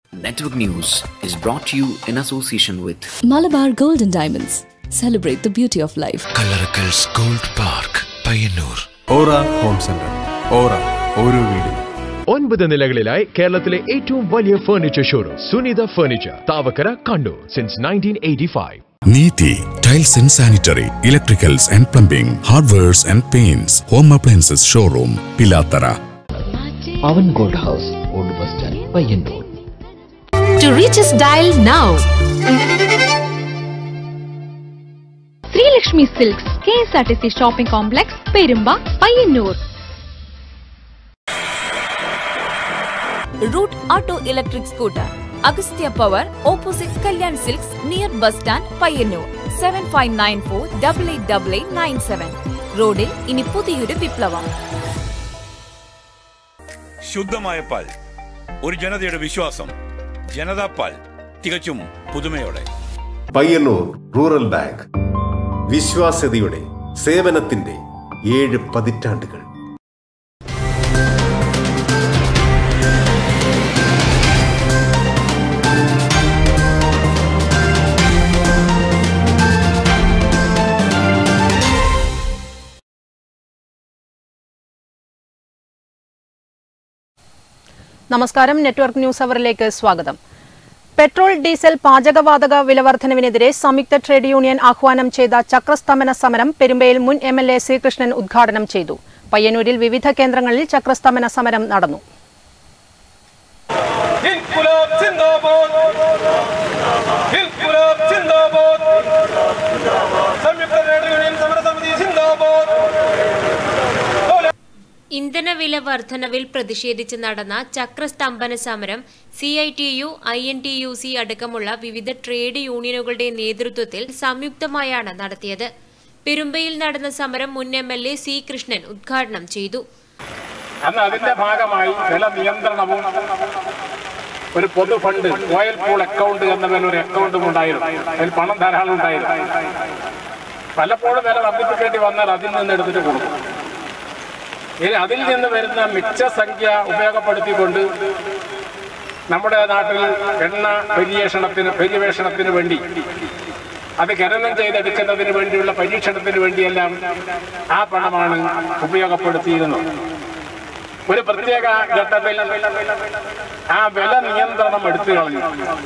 Network News is brought to you in association with Malabar Gold and Diamonds. Celebrate the beauty of life. Kallarakkals gold park Payyanur aura home centre aura ഓരോ വീടും ഒൻപത് നിലകളിലായി കേരളത്തിലെ ഏറ്റവും വലിയ furniture showroom Sunitha furniture Thavakkara Kannur since nineteen eighty five Neethi tiles and sanitary electricals and plumbing hardwares and paints home appliances showroom Pilathara Pavan gold house old bus stand Payyanur To reach us, dial now. Sreelakshmi silks K S R T C shopping complex Perumba Payyanur Root Auto Electric Scooter. Agastya Power, opposite Kalyan Silks, near bus stand, Payyanur seven five nine four double eight double eight nine seven റോഡിൽ ഇനി പുതിയൊരു വിപ്ലവം ശുദ്ധമായ പാൽ ഒരു ജനതയുടെ വിശ്വാസം ജനതാ പാൽ തികച്ചും പുതുമയോടെ പയ്യന്നൂർ റൂറൽ ബാങ്ക് വിശ്വാസ്യതയുടെ സേവനത്തിന്റെ ഏഴ് പതിറ്റാണ്ടുകൾ നമസ്കാരം നെറ്റ്വർക്ക് ന്യൂസ് അവറിലേക്ക് സ്വാഗതം പെട്രോൾ ഡീസൽ പാചകവാതക വിലവർദ്ധനവിനെതിരെ സംയുക്ത ട്രേഡ് യൂണിയൻ ആഹ്വാനം ചെയ്ത ചക്രസ്തംഭന സമരം പെരുമ്പയിൽ മുൻ എം എൽ എ ശ്രീകൃഷ്ണൻ ഉദ്ഘാടനം ചെയ്തു പയ്യന്നൂരിൽ വിവിധ കേന്ദ്രങ്ങളിൽ ചക്രസ്തംഭന സമരം നടന്നു ഇന്ധനവില വർധനവിൽ പ്രതിഷേധിച്ച് നടന്ന ചക്രസ്തംഭന സമരം C I T U I N T U C അടക്കമുള്ള വിവിധ ട്രേഡ് യൂണിയനുകളുടെ നേതൃത്വത്തിൽ സംയുക്തമായാണ് നടത്തിയത് പെരുമ്പയിൽ നടന്ന സമരം മുൻ M L A C Krishnan ഉദ്ഘാടനം ചെയ്തു അന്ന് അതിന്റെ ഭാഗമായി വില നിയന്ത്രണവും ഒരു പൊതു ഫണ്ട് ഓയിൽ പൂൾ അക്കൗണ്ട് എന്ന പേരിൽ ഒരു അക്കൗണ്ടും ഉണ്ടായിരുന്നു അതിൽ പണം ധാരാളം ഉണ്ടായിരുന്നു പലപ്പോഴും വില വർദ്ധിപ്പിക്കേണ്ടി വന്നാൽ അതിൽ നിന്ന് എടുത്തിട്ട് കൊടുക്കും ഇനി അതിൽ നിന്ന് വരുന്ന മിച്ച സംഖ്യ ഉപയോഗപ്പെടുത്തിക്കൊണ്ട് നമ്മുടെ നാട്ടിൽ എണ്ണ പര്യവേഷണത്തിന് പര്യവേഷണത്തിന് വേണ്ടി അത് ഖനനം ചെയ്തെടുക്കുന്നതിന് വേണ്ടിയുള്ള പരീക്ഷണത്തിന് വേണ്ടിയെല്ലാം ആ പണമാണ് ഉപയോഗപ്പെടുത്തിയിരുന്നത് ഒരു പ്രത്യേക ഘട്ടത്തിൽ ആ വില നിയന്ത്രണം എടുത്തു കളഞ്ഞു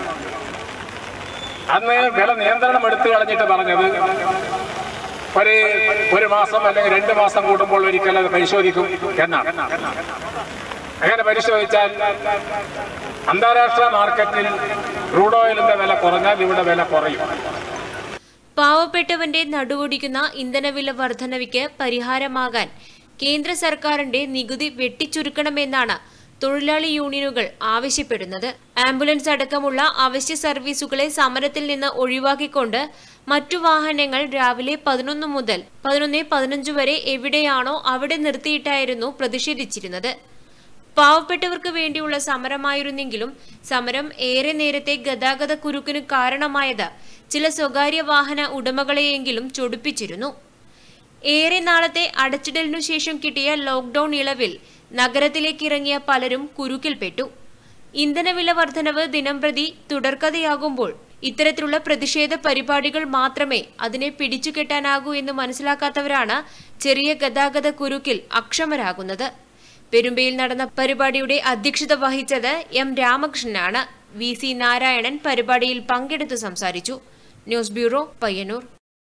അന്ന് വില നിയന്ത്രണം എടുത്തു കളഞ്ഞിട്ട് പറഞ്ഞത് ഒരു ഒരു മാസം അല്ലെങ്കിൽ രണ്ട് മാസം കൂടുമ്പോൾ ഒരിക്കൽ അത് പരിശോധിക്കും എന്നാണ് അങ്ങനെ പരിശോധിച്ചാൽ അന്താരാഷ്ട്ര മാർക്കറ്റിൽ ക്രൂഡ് ഓയിലിന്റെ വില കുറഞ്ഞാൽ ഇവിടെ വില കുറയും പാവപ്പെട്ടവന്റെ നടുവൊടിക്കുന്ന ഇന്ധനവില വർധനവിക്ക് പരിഹാരമാകാൻ കേന്ദ്ര സർക്കാരിന്റെ നികുതി വെട്ടിച്ചുരുക്കണമെന്നാണ് തൊഴിലാളി യൂണിയനുകൾ ആവശ്യപ്പെടുന്നത് ആംബുലൻസ് അടക്കമുള്ള അവശ്യ സർവീസുകളെ സമരത്തിൽ നിന്ന് ഒഴിവാക്കിക്കൊണ്ട് മറ്റു വാഹനങ്ങൾ രാവിലെ പതിനൊന്ന് മുതൽ പതിനൊന്ന് പതിനഞ്ച് വരെ എവിടെയാണോ അവിടെ നിർത്തിയിട്ടായിരുന്നു പ്രതിഷേധിച്ചിരുന്നത് പാവപ്പെട്ടവർക്ക് വേണ്ടിയുള്ള സമരമായിരുന്നെങ്കിലും സമരം ഏറെ നേരത്തെ ഗതാഗത കുരുക്കിന് കാരണമായത് ചില സ്വകാര്യ വാഹന ഉടമകളെയെങ്കിലും ചൊടിപ്പിച്ചിരുന്നു ഏറെ നാളത്തെ അടച്ചിടലിനു ശേഷം കിട്ടിയ ലോക്ഡൌൺ ഇളവിൽ നഗരത്തിലേക്ക് ഇറങ്ങിയ പലരും കുരുക്കിൽപ്പെട്ടു ഇന്ധനവില വർധനവ് ദിനംപ്രതി തുടർക്കഥയാകുമ്പോൾ ഇത്തരത്തിലുള്ള പ്രതിഷേധ പരിപാടികൾ മാത്രമേ അതിനെ പിടിച്ചുകെട്ടാനാകൂ എന്ന് മനസ്സിലാക്കാത്തവരാണ് ചെറിയ ഗതാഗത കുരുക്കിൽ അക്ഷമരാകുന്നത് പെരുമ്പയിൽ നടന്ന പരിപാടിയുടെ അധ്യക്ഷത വഹിച്ചത് എം രാമകൃഷ്ണനാണ് വി സി നാരായണൻ പരിപാടിയിൽ പങ്കെടുത്തു സംസാരിച്ചു ന്യൂസ് ബ്യൂറോ പയ്യന്നൂർ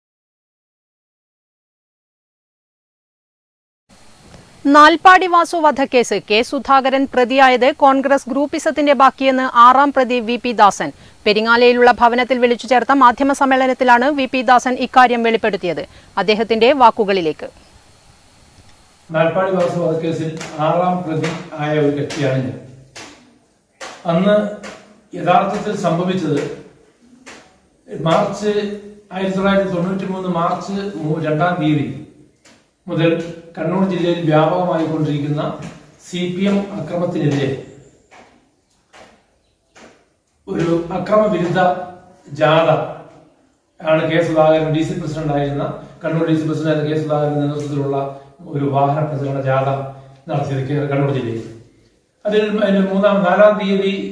നാൽപ്പാടി വാസു വധക്കേസ് കെ സുധാകരൻ പ്രതിയായത് കോൺഗ്രസ് ഗ്രൂപ്പിസത്തിന്റെ ബാക്കിയെന്ന് ആറാം പ്രതി വി പി ദാസൻ പെരിങ്ങാലയിലുള്ള ഭവനത്തിൽ വിളിച്ചു ചേർത്ത മാധ്യമ സമ്മേളനത്തിലാണ് വി പി ദാസൻ ഇക്കാര്യം വെളിപ്പെടുത്തിയത് അദ്ദേഹത്തിന്റെ വാക്കുകളിലേക്ക് നാൽപ്പാടി വാസു വധക്കേസിൽ ആറാം പ്രതി ആയ ഒരു വ്യക്തിയാണ് ഞാൻ അന്ന് യഥാർത്ഥത്തിൽ സംഭവിച്ചത് മാർച്ച് ആയിരത്തി തൊള്ളായിരത്തി തൊണ്ണൂറ്റി മൂന്ന് മാർച്ച് മൂ- രണ്ടാം തീയതി മുതൽ കണ്ണൂർ ജില്ലയിൽ വ്യാപകമായി കൊണ്ടിരിക്കുന്ന സി പി എം അക്രമത്തിനെതിരെ ഒരു അക്രമവിരുദ്ധ ജാഥ ആണ് K Sudhakaran D C president ആയിരുന്ന Kannur D C president K സുധാകരന്റെ നേതൃത്വത്തിലുള്ള ഒരു വാഹന പ്രചരണ ജാഥ നടത്തിയത് കേ- കണ്ണൂർ ജില്ലയിൽ അതിൽ അതിന്റെ മൂന്നാം നാലാം തീയതി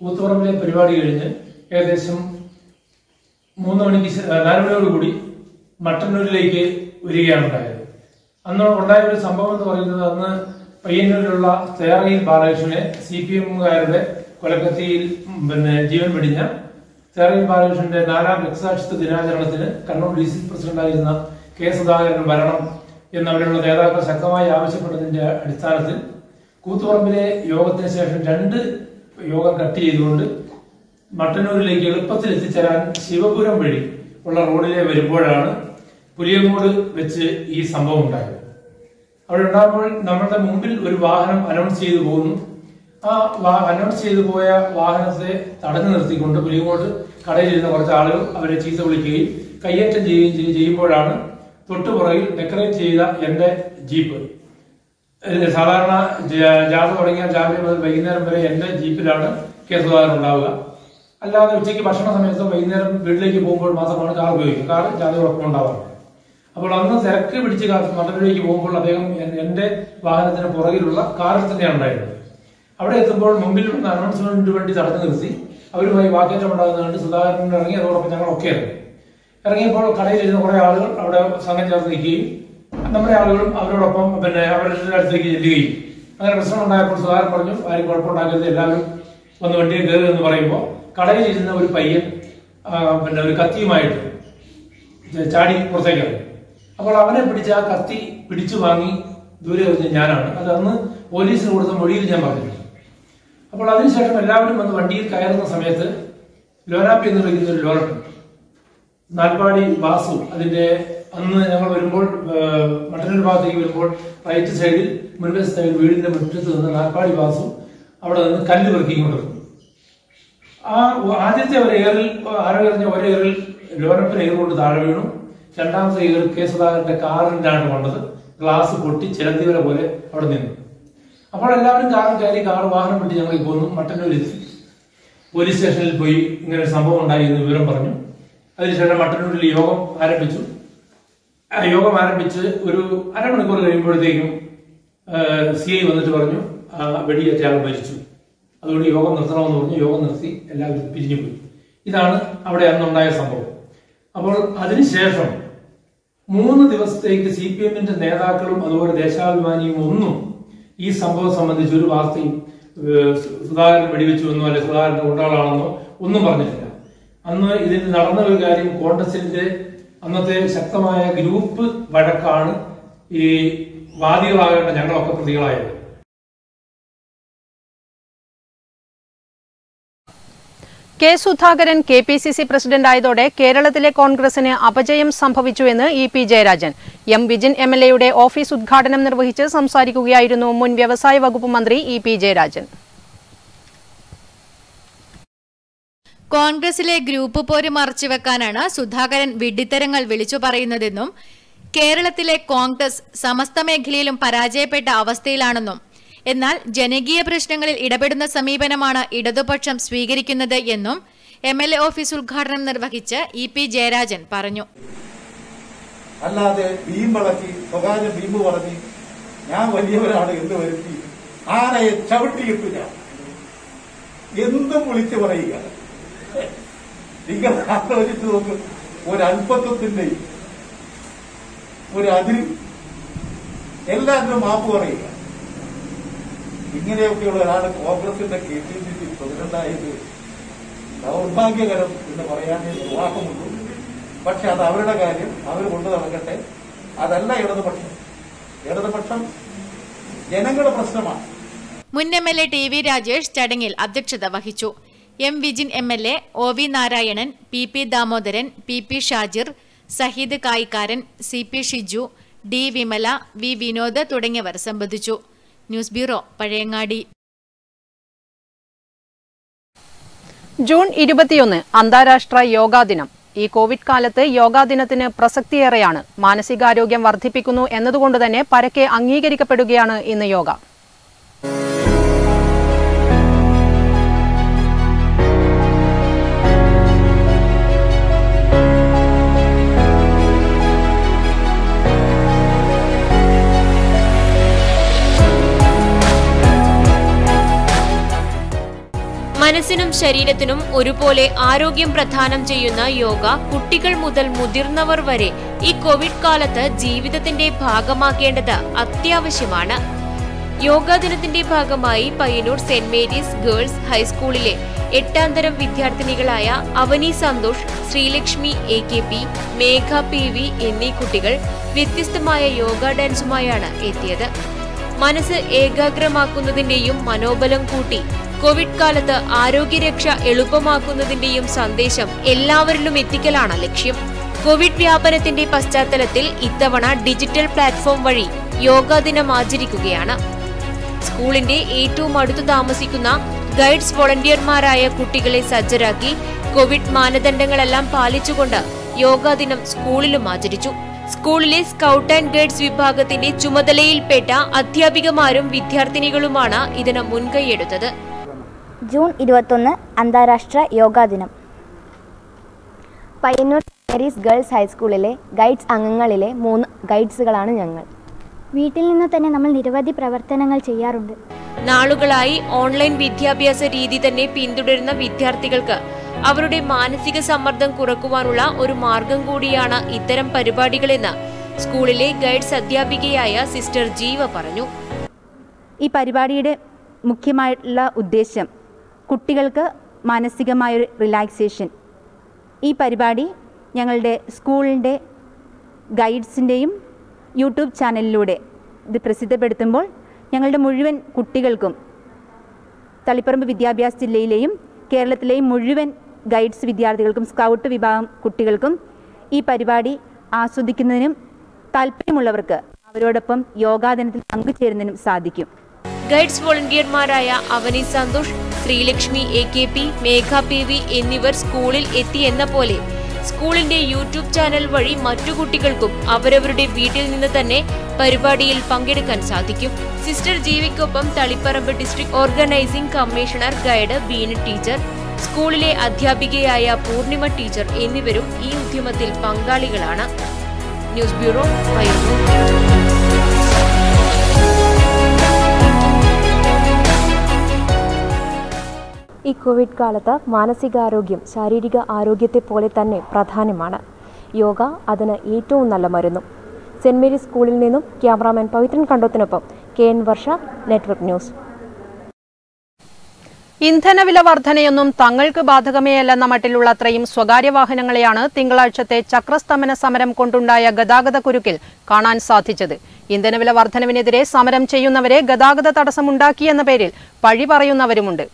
കൂത്തുപറമ്പിലെ പരിപാടി കഴിഞ്ഞ് ഏകദേശം മൂന്ന് മണിക്ക് ശേ- ആ, നാല് മണിയോടുകൂടി മട്ടന്നൂരിലേക്ക് വരികയാണ് ഉണ്ടായത് അന്ന് ഉണ്ടായ ഒരു സംഭവം എന്ന് പറയുന്നത് അന്ന് പയ്യന്നൂരിലുള്ള തേറയിൽ ബാലകൃഷ്ണനെ സി പി എമ്മുകാരുടെ കൊലക്കത്തിയിൽ ഉം, പിന്നെ ജീവൻ വെടിഞ്ഞ തേറയിൽ ബാലകൃഷ്ണന്റെ നാലാം രക്തസാക്ഷിത്വ ദിനാചരണത്തിന് കണ്ണൂർ ഡി സി പ്രസിഡന്റായിരുന്ന കെ സുധാകരൻ വരണം എന്നവിടെയുള്ള നേതാക്കൾ ശക്തമായി ആവശ്യപ്പെട്ടതിന്റെ അടിസ്ഥാനത്തിൽ കൂത്തുപറമ്പിലെ യോഗത്തിന് ശേഷം രണ്ട് യോഗം കട്ട് ചെയ്തുകൊണ്ട് മട്ടന്നൂരിലേക്ക് എളുപ്പത്തിൽ എത്തിച്ചേരാൻ ശിവപുരം വഴി ഉള്ള റോഡിലെ വരുമ്പോഴാണ് പുലിയങ്കോട് വെച്ച് ഈ സംഭവം ഉണ്ടായത് അവിടെ ഉണ്ടാകുമ്പോൾ നമ്മുടെ മുമ്പിൽ ഒരു വാഹനം അനൗൺസ് ചെയ്തു പോകുന്നു ആ വാ- അനൗൺസ് ചെയ്തു പോയ വാഹനത്തെ തടഞ്ഞു നിർത്തിക്കൊണ്ട് പുലിയങ്കോട് കടയിലിരുന്ന കുറച്ച് ആളുകൾ അവരെ ചീത്ത വിളിക്കുകയും കയ്യേറ്റം ചെയ്യുകയും ചെയ്യ- ചെയ്യുമ്പോഴാണ് തൊട്ടുപുറകിൽ ഡെക്കറേറ്റ് ചെയ്ത എന്റെ ജീപ്പ് ഏഹ് സാധാരണ ജ- ജാഥ തുടങ്ങിയാൽ രാവിലെ മുതൽ വൈകുന്നേരം വരെ എന്റെ ജീപ്പിലാണ് കെ സുധാകരൻ ഉണ്ടാവുക അല്ലാതെ ഉച്ചയ്ക്ക് ഭക്ഷണ സമയത്തോ വൈകുന്നേരം വീട്ടിലേക്ക് പോകുമ്പോൾ മാത്രമാണ് കാർ ഉപയോഗിക്കുക കാർ ജാഥയോടൊപ്പം ഉണ്ടാവാറുണ്ട് അപ്പോൾ അന്ന് തിരക്ക് പിടിച്ച് കാ- മട്ടന്നൂരിലേക്ക് പോകുമ്പോൾ അദ്ദേഹം എൻ- എന്റെ വാഹനത്തിന് പുറകിലുള്ള കാറിൽ തന്നെയാണ് ഉണ്ടായിരുന്നത് അവിടെ എത്തുമ്പോൾ മുമ്പിൽ വന്ന അനൗൺസ്മെന്റ് വേണ്ടി തടഞ്ഞു നിർത്തി അവരുമായി വാക്കേറ്റം ഉണ്ടാകുന്നത് കണ്ട് സുധാകരൻ ഇറങ്ങി അതോടൊപ്പം ഞങ്ങളൊക്കെ ഇറങ്ങി ഇറങ്ങിയപ്പോൾ കടയിലിരുന്ന കുറെ ആളുകൾ അവിടെ സംഘം ചേർന്ന് നിൽക്കുകയും നമ്മുടെ ആളുകളും അവരോടൊപ്പം പിന്നെ അവരുടെ അടുത്തേക്ക് ചെല്ലുകയും അങ്ങനെ പ്രശ്നം ഉണ്ടായപ്പോൾ സുധാകരൻ പറഞ്ഞു ആരും കുഴപ്പമുണ്ടാക്കരുത് എല്ലാവരും വന്ന് വണ്ടിയിൽ കയറുക എന്ന് പറയുമ്പോൾ കടയിലിരുന്ന ഒരു പയ്യൻ ആ, പിന്നെ ഒരു കത്തിയുമായിട്ട് ചാടി പുറത്തേക്ക് ഇറങ്ങി അപ്പോൾ അവനെ പിടിച്ച് ആ കത്തി പിടിച്ചു വാങ്ങി ദൂരെ വെച്ച് ഞാനാണ് അത് അന്ന് പോലീസിന് കൊടുത്ത മൊഴിയിൽ ഞാൻ പറഞ്ഞിട്ടുണ്ട് അപ്പോൾ അതിനുശേഷം എല്ലാവരും വന്ന് വണ്ടിയിൽ കയറുന്ന സമയത്ത് ലോനാപ്പി എന്ന് വിളിക്കുന്ന ഒരു ലോറട്ടുണ്ട് നാൽപ്പാടി വാസു അതിന്റെ അന്ന് ഞങ്ങൾ വരുമ്പോൾ ഏഹ്, മട്ടന്നൂർ ഭാഗത്തേക്ക് വരുമ്പോൾ റൈറ്റ് സൈഡിൽ മുൻവശ സൈഡിൽ വീടിന്റെ മുറ്റത്ത് നിന്ന് നാൽപ്പാടി വാസു അവിടെ നിന്ന് കല്ല് പെറുക്കിക്കൊണ്ടിരുന്നു ആ ആദ്യത്തെ ഒരു ഏറിൽ ആരോഗ്യ ഒരു ഏറിൽ ലോനപ്പിന് ഏർ കൊണ്ട് താഴെ വീണു രണ്ടാമത്തെ ഏറിൽ കെ സുധാകരന്റെ കാറിനാണ് കൊണ്ടത് ഗ്ലാസ് പൊട്ടി ചിലന്തി വര പോലെ അവിടെ നിന്നു അപ്പോൾ എല്ലാവരും കാറിൽ കയറി കാർ വാഹനം വിട്ട് ഞങ്ങൾ പോന്നു മട്ടന്നൂരിലെത്തി പോലീസ് സ്റ്റേഷനിൽ പോയി ഇങ്ങനെ ഒരു സംഭവം ഉണ്ടായി എന്ന് വിവരം പറഞ്ഞു അതിനുശേഷം മട്ടന്നൂരിൽ യോഗം ആരംഭിച്ചു ആ യോഗം ആരംഭിച്ച് ഒരു അരമണിക്കൂർ കഴിയുമ്പോഴത്തേക്കും സി ഐ വന്നിട്ട് പറഞ്ഞു ആ, വെടിയേറ്റ ആൾ മരിച്ചു അതുകൊണ്ട് യോഗം നിർത്തണമെന്ന് പറഞ്ഞു യോഗം നിർത്തി എല്ലാവരും പിരിഞ്ഞു പോയി ഇതാണ് അവിടെ അന്നുണ്ടായ സംഭവം അപ്പോൾ അതിനുശേഷം മൂന്ന് ദിവസത്തേക്ക് സി പി എമ്മിന്റെ നേതാക്കളും അതുപോലെ ദേശാഭിമാനിയും ഒന്നും ഈ സംഭവം സംബന്ധിച്ച് ഒരു വാർത്തയും ഏഹ്, സുധാകരൻ വെടിവെച്ചു എന്നോ അല്ലെ സുധാകരന്റെ കൊണ്ടാളാണെന്നോ ഒന്നും പറഞ്ഞിട്ടില്ല അന്ന് ഇതിൽ നടന്ന ഒരു കാര്യം കോൺഗ്രസിന്റെ അന്നത്തെ ശക്തമായ ഗ്രൂപ്പ് വഴക്കാണ് ഈ വാദികളാകേണ്ട ഞങ്ങളൊക്കെ പ്രതികളായത് K Sudhakaran K P C C പ്രസിഡന്റായതോടെ കേരളത്തിലെ കോൺഗ്രസിന് അപജയം സംഭവിച്ചുവെന്ന് E P Jayarajan M Vijin M L എയുടെ ഓഫീസ് ഉദ്ഘാടനം നിർവഹിച്ച് സംസാരിക്കുകയായിരുന്നു മുൻ വ്യവസായ വകുപ്പ് മന്ത്രി ഇ പി ജയരാജൻ കോൺഗ്രസിലെ ഗ്രൂപ്പ് പോര് മറച്ചുവെക്കാനാണ് സുധാകരൻ വിഡ്ഢിത്തരങ്ങൾ വിളിച്ചു പറയുന്നതെന്നും കേരളത്തിലെ കോൺഗ്രസ് സമസ്ത മേഖലയിലും പരാജയപ്പെട്ട അവസ്ഥയിലാണെന്നും എന്നാൽ ജനകീയ പ്രശ്നങ്ങളിൽ ഇടപെടുന്ന സമീപനമാണ് ഇടതുപക്ഷം സ്വീകരിക്കുന്നത് എന്നും എം എൽ എ ഓഫീസ് ഉദ്ഘാടനം നിർവഹിച്ച് ഇ പി ജയരാജൻ പറഞ്ഞു അല്ലാതെ ഭീം വളക്കി സ്വകാര്യ ഭീമ് പറഞ്ഞ് ഞാൻ വലിയവരാണ് എന്ന് വരുത്തി ആനയെ ചവിട്ടിയിട്ടു ഞാൻ എന്തും വിളിച്ചു പറയുക നിങ്ങൾ ആലോചിച്ച് നോക്ക് ഒരു അല്പത്വത്തിന്റെ ഒരു അതിര് എല്ലാത്തിനും മാപ്പ് പറയുക ഇങ്ങനെയൊക്കെയുള്ള ഒരാൾ കോൺഗ്രസിന്റെ കെ പി സി സി പ്രസിഡന്റായത് ദൗർഭാഗ്യകരം എന്ന് പറയാനേ നിർവാഹമുള്ളൂ പക്ഷെ അത് അവരുടെ കാര്യം അവർ കൊണ്ടു നടക്കട്ടെ അതല്ല ഇടതുപക്ഷം ഇടതുപക്ഷം ജനങ്ങളുടെ പ്രശ്നമാണ് മുൻ M L A T V Rajesh ചടങ്ങിൽ അധ്യക്ഷത വഹിച്ചു M Vijin M L A O V Narayanan P P Damodaran P P Shajir Saheed Kayikkaran C P Shiju D Vimala V Vinod തുടങ്ങിയവർ സംബന്ധിച്ചു ന്യൂസ് ബ്യൂറോ പഴയങ്ങാടി ജൂൺ ഇരുപത്തിയൊന്ന് അന്താരാഷ്ട്ര യോഗാ ദിനം ഈ കോവിഡ് കാലത്ത് യോഗാ ദിനത്തിന് പ്രസക്തിയേറെയാണ് മാനസികാരോഗ്യം വർദ്ധിപ്പിക്കുന്നു എന്നതുകൊണ്ട് തന്നെ പരക്കെ അംഗീകരിക്കപ്പെടുകയാണ് ഇന്ന് യോഗ മനസ്സിനും ശരീരത്തിനും ഒരുപോലെ ആരോഗ്യം പ്രദാനം ചെയ്യുന്ന യോഗ കുട്ടികൾ മുതൽ മുതിർന്നവർ വരെ ഈ കോവിഡ് കാലത്ത് ജീവിതത്തിന്റെ ഭാഗമാക്കേണ്ടത് അത്യാവശ്യമാണ് യോഗാ ദിനത്തിന്റെ ഭാഗമായി പയ്യന്നൂർ സെന്റ് മേരീസ് ഗേൾസ് ഹൈസ്കൂളിലെ എട്ടാം തരം വിദ്യാർത്ഥിനികളായ Avani Santhosh Sreelakshmi A K P Megha P V എന്നീ കുട്ടികൾ വ്യത്യസ്തമായ യോഗ ഡാൻസുമായാണ് എത്തിയത് മനസ്സ് ഏകാഗ്രമാക്കുന്നതിന്റെയും മനോബലം കൂട്ടി കോവിഡ് കാലത്ത് ആരോഗ്യരക്ഷ എളുപ്പമാക്കുന്നതിന്റെയും സന്ദേശം എല്ലാവരിലും എത്തിക്കലാണ് ലക്ഷ്യം കോവിഡ് വ്യാപനത്തിന്റെ പശ്ചാത്തലത്തിൽ ഇത്തവണ ഡിജിറ്റൽ പ്ലാറ്റ്ഫോം വഴി യോഗാ ദിനം ആചരിക്കുകയാണ് സ്കൂളിന്റെ ഏറ്റവും അടുത്തു താമസിക്കുന്ന ഗൈഡ്സ് വോളണ്ടിയർമാരായ കുട്ടികളെ സജ്ജരാക്കി കോവിഡ് മാനദണ്ഡങ്ങളെല്ലാം പാലിച്ചുകൊണ്ട് യോഗാ ദിനം സ്കൂളിലും ആചരിച്ചു സ്കൂളിലെ സ്കൗട്ട് ആൻഡ് ഗൈഡ്സ് വിഭാഗത്തിന്റെ ചുമതലയിൽപ്പെട്ട അധ്യാപികമാരും വിദ്യാർത്ഥിനികളുമാണ് ഇതിന് മുൻകൈയെടുത്തത് ജൂൺ ഇരുപത്തൊന്ന് അന്താരാഷ്ട്ര യോഗാ ദിനം പയ്യന്നൂർ മേരീസ് ഗേൾസ് ഹൈസ്കൂളിലെ ഗൈഡ്സ് അംഗങ്ങളിലെ മൂന്ന് ഗൈഡ്സുകളാണ് ഞങ്ങൾ വീട്ടിൽ നിന്ന് തന്നെ നമ്മൾ നിരവധി പ്രവർത്തനങ്ങൾ ചെയ്യാറുണ്ട് നാളുകളായി ഓൺലൈൻ വിദ്യാഭ്യാസ രീതി തന്നെ പിന്തുടരുന്ന വിദ്യാർത്ഥികൾക്ക് അവരുടെ മാനസിക സമ്മർദ്ദം കുറക്കുവാനുള്ള ഒരു മാർഗം കൂടിയാണ് ഇത്തരം പരിപാടികളെന്ന് സ്കൂളിലെ ഗൈഡ്സ് അധ്യാപികയായ സിസ്റ്റർ ജീവ പറഞ്ഞു ഈ പരിപാടിയുടെ മുഖ്യമായിട്ടുള്ള ഉദ്ദേശം കുട്ടികൾക്ക് മാനസികമായൊരു റിലാക്സേഷൻ ഈ പരിപാടി ഞങ്ങളുടെ സ്കൂളിൻ്റെ ഗൈഡ്സിൻ്റെയും യൂട്യൂബ് ചാനലിലൂടെ ഇത് പ്രസിദ്ധപ്പെടുത്തുമ്പോൾ ഞങ്ങളുടെ മുഴുവൻ കുട്ടികൾക്കും തളിപ്പറമ്പ് വിദ്യാഭ്യാസ ജില്ലയിലെയും കേരളത്തിലെയും മുഴുവൻ ഗൈഡ്സ് വിദ്യാർത്ഥികൾക്കും സ്കൗട്ട് വിഭാഗം കുട്ടികൾക്കും ഈ പരിപാടി ആസ്വദിക്കുന്നതിനും താല്പര്യമുള്ളവർക്ക് അവരോടൊപ്പം യോഗാദിനത്തിൽ പങ്കുചേരുന്നതിനും സാധിക്കും ഗൈഡ്സ് വോളണ്ടിയർമാരായ Avani Santhosh Sreelakshmi A K P Megha P V എന്നിവർ സ്കൂളിൽ എത്തി എന്ന പോലെ സ്കൂളിന്റെ യൂട്യൂബ് ചാനൽ വഴി മറ്റു കുട്ടികൾക്കും അവരവരുടെ വീട്ടിൽ നിന്ന് തന്നെ പരിപാടിയിൽ പങ്കെടുക്കാൻ സാധിക്കും സിസ്റ്റർ ജീവിക്കൊപ്പം Taliparamba district organising commissioner guide Beena teacher സ്കൂളിലെ അധ്യാപികയായ പൂർണിമ ടീച്ചർ എന്നിവരും ഈ ഉദ്യമത്തിൽ പങ്കാളികളാണ് ന്യൂസ് ബ്യൂറോ പയ്യന്നൂർ ഈ കോവിഡ് കാലത്ത് മാനസികാരോഗ്യം ശാരീരിക ആരോഗ്യത്തെ പോലെ തന്നെ പ്രധാനമാണ് യോഗ അതിന് ഏറ്റവും നല്ല മരുന്നും സെന്റ് മേരീസ് സ്കൂളിൽ നിന്നും ക്യാമറാമാൻ പവിത്രൻ കണ്ടോത്തിനൊപ്പം K N Varsha network news ഇന്ധനവില വർധനയൊന്നും തങ്ങൾക്ക് ബാധകമേയല്ലെന്ന മട്ടിലുള്ള അത്രയും സ്വകാര്യ വാഹനങ്ങളെയാണ് തിങ്കളാഴ്ചത്തെ ചക്രസ്തംഭന സമരം കൊണ്ടുണ്ടായ ഗതാഗത കുരുക്കിൽ കാണാൻ സാധിച്ചത് ഇന്ധനവില വർധനവിനെതിരെ സമരം ചെയ്യുന്നവരെ ഗതാഗത തടസ്സമുണ്ടാക്കിയെന്ന പേരിൽ പഴി പറയുന്നവരുമുണ്ട്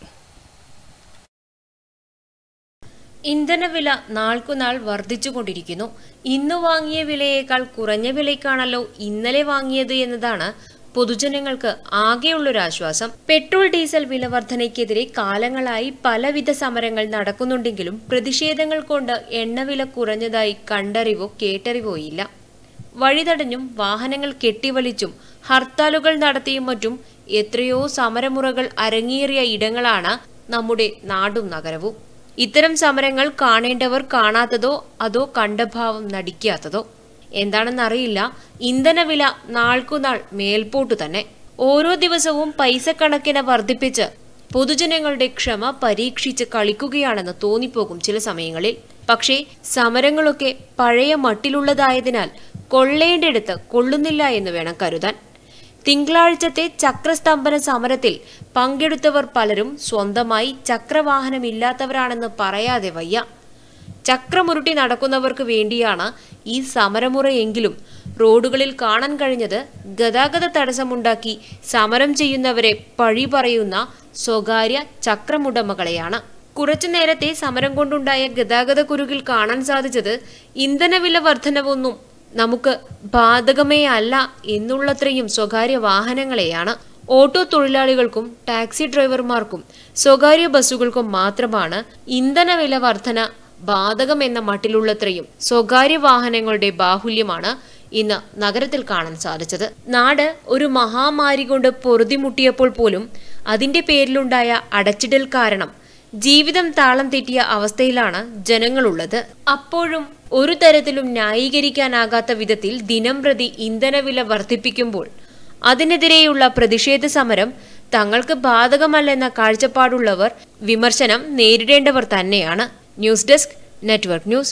ഇന്ധനവില നാൾക്കുനാൾ വർദ്ധിച്ചുകൊണ്ടിരിക്കുന്നു ഇന്ന് വാങ്ങിയ വിലയേക്കാൾ കുറഞ്ഞ വിലയ്ക്കാണല്ലോ ഇന്നലെ വാങ്ങിയത് എന്നതാണ് പൊതുജനങ്ങൾക്ക് ആകെയുള്ളൊരു ആശ്വാസം പെട്രോൾ ഡീസൽ വില വർധനയ്ക്കെതിരെ കാലങ്ങളായി പലവിധ സമരങ്ങൾ നടക്കുന്നുണ്ടെങ്കിലും പ്രതിഷേധങ്ങൾ കൊണ്ട് എണ്ണവില കുറഞ്ഞതായി കണ്ടറിവോ കേട്ടറിവോ ഇല്ല വഴിതടഞ്ഞും വാഹനങ്ങൾ കെട്ടിവലിച്ചും ഹർത്താലുകൾ നടത്തിയും മറ്റും എത്രയോ സമരമുറകൾ അരങ്ങേറിയ ഇടങ്ങളാണ് നമ്മുടെ നാടും നഗരവും ഇത്തരം സമരങ്ങൾ കാണേണ്ടവർ കാണാത്തതോ അതോ കണ്ടഭാവം നടിക്കാത്തതോ എന്താണെന്നറിയില്ല ഇന്ധനവില നാൾക്കുനാൾ മേൽപോട്ടു തന്നെ ഓരോ ദിവസവും പൈസ കണക്കിന് വർദ്ധിപ്പിച്ച് പൊതുജനങ്ങളുടെ ക്ഷമ പരീക്ഷിച്ച് കളിക്കുകയാണെന്ന് തോന്നിപ്പോകും ചില സമയങ്ങളിൽ പക്ഷേ സമരങ്ങളൊക്കെ പഴയ മട്ടിലുള്ളതായതിനാൽ കൊള്ളേണ്ടിടത്ത് കൊള്ളുന്നില്ല എന്ന് വേണം കരുതാൻ തിങ്കളാഴ്ചത്തെ ചക്രസ്തംഭന സമരത്തിൽ പങ്കെടുത്തവർ പലരും സ്വന്തമായി ചക്രവാഹനമില്ലാത്തവരാണെന്ന് പറയാതെ വയ്യ ചക്രമുരുട്ടി നടക്കുന്നവർക്ക് വേണ്ടിയാണ് ഈ സമരമുറയെങ്കിലും റോഡുകളിൽ കാണാൻ കഴിഞ്ഞത് ഗതാഗത തടസ്സമുണ്ടാക്കി സമരം ചെയ്യുന്നവരെ പഴി പറയുന്ന സ്വകാര്യ ചക്രമുടമകളെയാണ് കുറച്ചു നേരത്തെ സമരം കൊണ്ടുണ്ടായ ഗതാഗത കുരുകിൽ കാണാൻ സാധിച്ചത് ഇന്ധനവില വർധനവൊന്നും നമുക്ക് ബാധകമേ അല്ല എന്നുള്ളത്രയും സ്വകാര്യ വാഹനങ്ങളെയാണ് ഓട്ടോ തൊഴിലാളികൾക്കും ടാക്സി ഡ്രൈവർമാർക്കും സ്വകാര്യ ബസ്സുകൾക്കും മാത്രമാണ് ഇന്ധനവില വർധന ബാധകമെന്ന മട്ടിലുള്ളത്രയും സ്വകാര്യ വാഹനങ്ങളുടെ ബാഹുല്യമാണ് ഇന്ന് നഗരത്തിൽ കാണാൻ സാധിച്ചത് നാട് ഒരു മഹാമാരി കൊണ്ട് പൊറുതിമുട്ടിയപ്പോൾ പോലും അതിന്റെ പേരിലുണ്ടായ അടച്ചിടൽ കാരണം ജീവിതം താളം തെറ്റിയ അവസ്ഥയിലാണ് ജനങ്ങളുള്ളത് അപ്പോഴും ഒരു തരത്തിലും ന്യായീകരിക്കാനാകാത്ത വിധത്തിൽ ദിനം പ്രതി ഇന്ധനവില വർദ്ധിപ്പിക്കുമ്പോൾ അതിനെതിരെയുള്ള പ്രതിഷേധ സമരം തങ്ങൾക്ക് ബാധകമല്ലെന്ന കാഴ്ചപ്പാടുള്ളവർ വിമർശനം നേരിടേണ്ടവർ തന്നെയാണ് ന്യൂസ് ഡെസ്ക് നെറ്റ്വർക്ക് ന്യൂസ്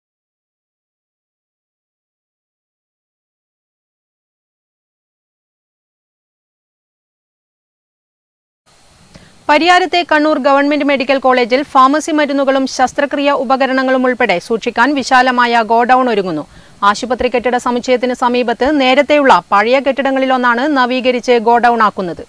പരിയാരത്തെ കണ്ണൂർ ഗവൺമെന്റ് മെഡിക്കൽ കോളേജിൽ ഫാർമസി മരുന്നുകളും ശസ്ത്രക്രിയ ഉപകരണങ്ങളും ഉൾപ്പെടെ സൂക്ഷിക്കാൻ വിശാലമായ ഗോഡൌൺ ഒരുങ്ങുന്നു ആശുപത്രി കെട്ടിട സമുച്ചയത്തിന് സമീപത്ത് നേരത്തെയുള്ള പഴയ കെട്ടിടങ്ങളിലൊന്നാണ് നവീകരിച്ച് ഗോഡൌൺ ആക്കുന്നത്